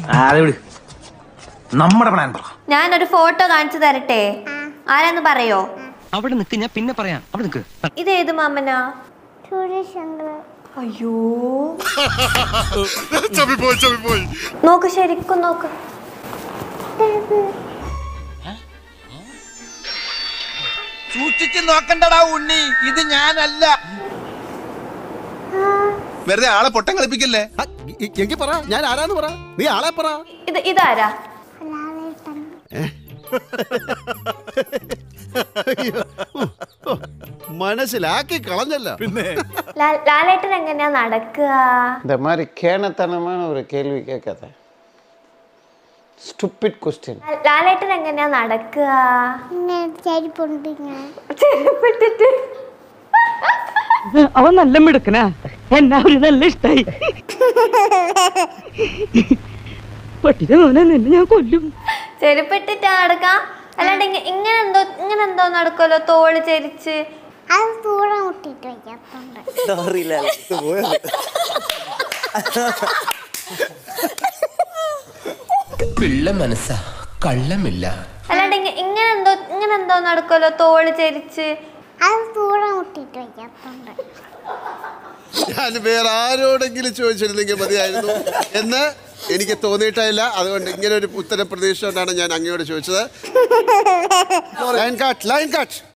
ആ, അത് വിട് നമ്മുടെ പ്ലാൻ പറ ഞാനൊരു ഫോട്ടോ കാണിച്ചു തരട്ടെ ആരാന്ന് പറയോ അവിടെ നിക്ക് ഞാൻ പിന്നെ പറയാം അവിടെ നിക്ക് ഇത് ഏത് മാമനാ അയ്യോ നോക്ക് ശരിക്കും നോക്ക് സൂക്ഷിച്ച് നോക്കണ്ടടാ ഉണ്ണി ഇത് ഞാനല്ല വെറുതെ ആളെ പൊട്ടം കളിപ്പിക്കല്ലേ എങ്കിൽ പറ ഞാൻ ആരാന്ന് പറ നീ ആളെ പറ ഇത് ഇതാരാ മനസ്സിലാക്കി കളഞ്ഞല്ല പിന്നെ ലാ- ലാലേട്ടൻ എങ്ങനെയാ നടക്കുക இந்த மாதிரி கேனத்தனமான ஒரு கேள்வி கேட்காத ஸ்டூபிட் கொஸ்டின் ലാ- ലാലേട്ടൻ എങ്ങനെയാ നടക്കുക ചെരിപ്പുണ്ടിങ്ങ ചെരുപ്പിട്ടിട്ട് അവൻ നല്ല മിടുക്കനാ എന്നാ ഒരു നല്ല ഇഷ്ടായി പട്ടിയുടെ മോനെ നിന്നെ ഞാൻ കൊല്ലും ചെരുപ്പിട്ടിട്ടാ നടക്കാം അല്ലാണ്ട് ഇങ്ങ- ഇങ്ങനെ എന്തോ ഇങ്ങനെ എന്തോ നടക്കുമല്ലോ തോള് ചെരിച്ച് അത് ദൂരം മുട്ടിട്ട് വയ്ക്കാത്തുണ്ട് പിള്ള മനസ്സാ കള്ളമില്ല അല്ലാണ്ട് ഇങ്ങ- ഇങ്ങനെ എന്തോ ഇങ്ങനെ എന്തോ നടക്കുമല്ലോ തോള് ചെരിച്ച് അത് ദൂരം മുട്ടിട്ട് വയ്ക്കാത്തുണ്ട് ഞാൻ വേറെ ആരോടെങ്കിലും ചോദിച്ചിരുന്നെങ്കിൽ മതിയായിരുന്നു എന്ന് എനിക്ക് തോന്നിയിട്ടില്ല അതുകൊണ്ട് ഇങ്ങനെ ഒരു ഉത്തര പ്രതീക്ഷ കൊണ്ടാണ് ഞാൻ അങ്ങയോട് ചോദിച്ചത് ലൈൻ കട്ട് ലൈൻ കട്ട്